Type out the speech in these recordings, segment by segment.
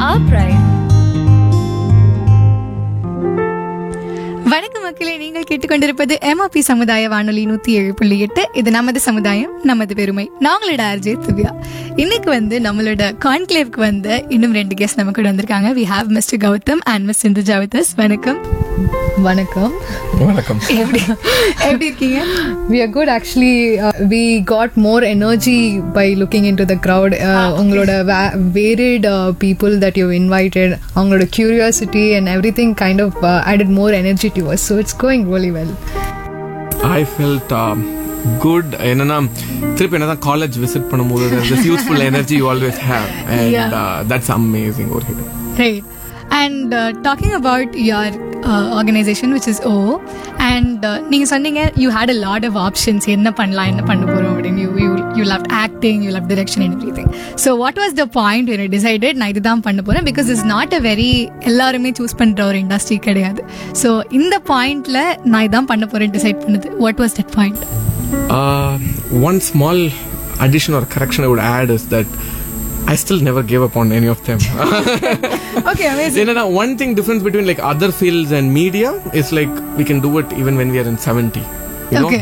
our pride. வணக்கம் மக்களே நீங்கள் கேட்டுக்கொண்டிருப்பது எம்ஓபி சமுதாய வானொலி நூத்தி ஏழு புள்ளி எட்டு இது நமது சமுதாயம் நமது பெருமை நாங்களோட ஆர்ஜே திவ்யா இன்னைக்கு வந்து நம்மளோட கான்க்ளேவ்க்கு வந்து இன்னும் ரெண்டு கெஸ்ட் நம்ம கூட வந்திருக்காங்க we have mister Gautham and miss Sindhuja with us வணக்கம் வணக்கம் வணக்கம் எப்படி எப்படி இருக்கீங்க we are good actually uh, we got more energy by looking into the crowd uh, உங்களோட va- varied uh, people that you invited அவங்களோட curiosity and everything kind of uh, added more energy to us so it's going really well I felt good என்னன்னா திருப்பி என்னதான் college visit பண்ணும்போது this useful energy you always have and that's amazing ஒரு hit Right. And uh, talking about your uh, organization, which is O, and uh, நீங்க சொன்னீங்க you had a lot of options என்ன பண்ணலாம் என்ன பண்ண போறோம் அப்படின்னு you you you loved acting, you loved direction and everything. So what was the point when you decided நான் இதுதான் பண்ண போறேன் because it's not a very எல்லாருமே சூஸ் பண்ற ஒரு இண்டஸ்ட்ரி கிடையாது ஸோ இந்த பாயிண்ட்ல நான் இதான் பண்ண போறேன் டிசைட் பண்ணுது what was that point one small addition or correction I would add is that I still never gave up on any of them. Okay amazing என்னன்னா one thing difference between like other fields and media is like we can do it even when we are in 70 you know Okay.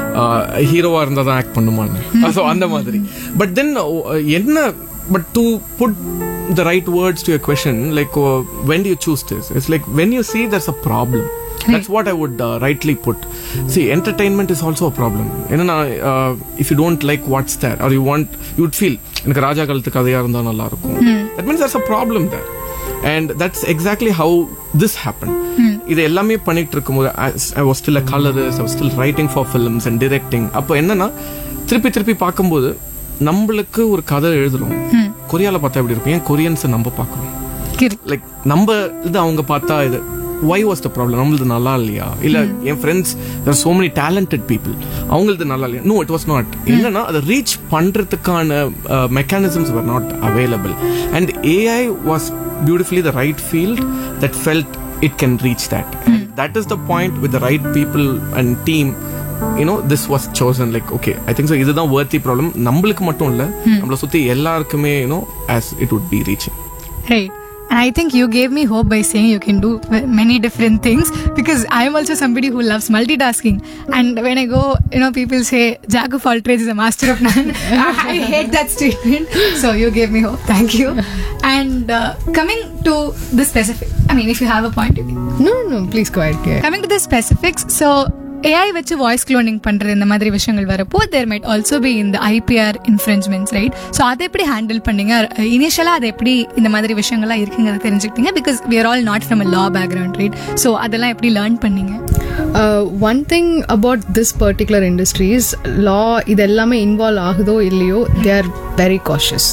ஹீரோவா இருந்தா தான் act பண்ணுமான்னு so அந்த மாதிரி but then என்ன but to put the right words to your question like when you choose this it's like when you see there's a problem that's what i would uh, rightly put see entertainment is also a problem என்னன்னா uh, if you don't like what's there or you want you would feel எனக்கு ராஜா காலத்து கதையா இருந்தா நல்லா இருக்கும் that means there's a problem there and that's exactly how this happened இது எல்லாமே பண்ணிட்டு இருக்கும்போது I was still a Colors I was still writing for films and directing அப்போ என்னன்னா திருப்பி திருப்பி பார்க்கும்போது நம்மளுக்கு ஒரு கதை எழுதுறோம் கொரியால பார்த்தா எப்படி இருக்கும் ஏன் கொரியன்ஸை நம்ம பார்க்குறோம் லைக் நம்ம இது அவங்க பார்த்தா இது ஒய் வாஸ் த ப்ராப்ளம் நம்மளது நல்லா இல்லையா இல்ல என் friends so many talented people அவங்களது நல்லா இல்லையா நோ இட் வாஸ் நாட் என்னன்னா அதை ரீச் பண்றதுக்கான mechanisms were not available and AI was beautifully the right field that felt it can reach that and that is the point with the right people and team you know this was chosen like okay i think so இதுதான் worthy problem நம்மளுக்கு மட்டும் இல்ல நம்மள சுத்தி எல்லாருக்குமே you know as it would be reaching Right. And I think you gave me hope by saying you can do v- many different things because I'm also somebody who loves multitasking. And when I go, you know, people say Jack of all trades is a master of none. I hate that statement. So you gave me hope. Thank you. And uh, coming to the specific, I mean, if you have a point, you can. no no no please go ahead yeah. Coming to the specifics so AI வச்சு voice cloning பண்றது இந்த மாதிரி விஷயங்கள் வரப்போ there might also be இந்த IPR infringements right so அதை எப்படி handle பண்ணீங்க இனிஷியலாக அது எப்படி இந்த மாதிரி விஷயங்கள்லாம் இருக்குங்கிறத தெரிஞ்சுக்கிட்டீங்க because we are all not from a law background right so அதெல்லாம் எப்படி லேர்ன் பண்ணீங்க uh, one thing about this particular industry is law இதெல்லாமே இன்வால்வ் ஆகுதோ இல்லையோ they are very cautious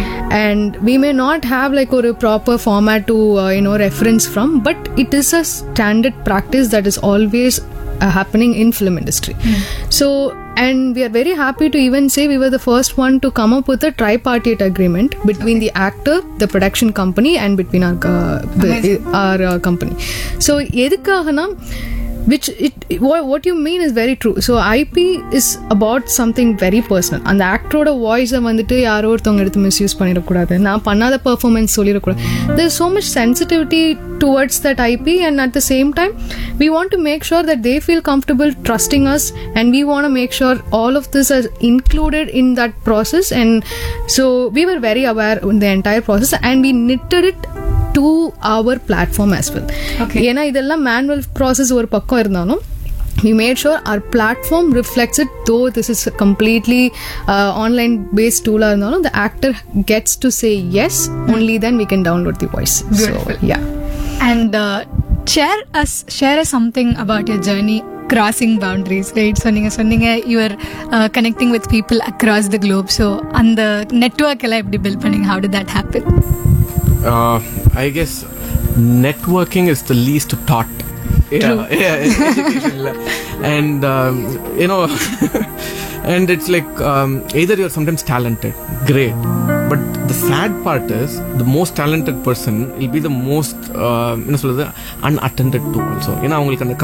and we may not have like a proper format to uh, you know reference from but it is a standard practice that is always uh, happening in film industry so and we are very happy to even say we were the first one to come up with a tripartite agreement between the actor the production company and between our uh, the- our uh, company so எதுக்காகனா which it what, what you mean is very true so ip is about something very personal அந்த ஆக்டரோட வாய்ஸை வந்துட்டு யாரோ ஒருத்தவங்க எடுத்து misuse பண்ணிடக்கூடாது நான் பண்ணாத பெர்ஃபார்மன்ஸ் சொல்லிடக்கூடாது there's so much sensitivity towards that ip and at the same time we want to make sure that they feel comfortable trusting us and we want to make sure all of this is included in that process and so we were very aware in the entire process and we knitted it to our platform as well Okay. ஏன்னா இதெல்லாம் manual process ஒரு பக்கம் இருந்தாலும் we made sure our platform reflects it though this is a completely uh, online based tool ஆ இருந்தாலும் the actor gets to say yes only then we can download the voice Beautiful. so yeah and share us share us something about your journey crossing boundaries right so நீங்கள் சொன்னீங்க you're connecting with people across the globe so அந்த network எல்லாம் எப்படி build பண்ணீங்க how do that happen uh, I guess networking is the least taught. Yeah, yeah, education la. and um, you know, and it's like um, either you're sometimes talented, great, but the sad part is the most talented person will be the most uh, you know, சொல்றது unattended to also. ஏன்னா அவங்களுக்கு அந்த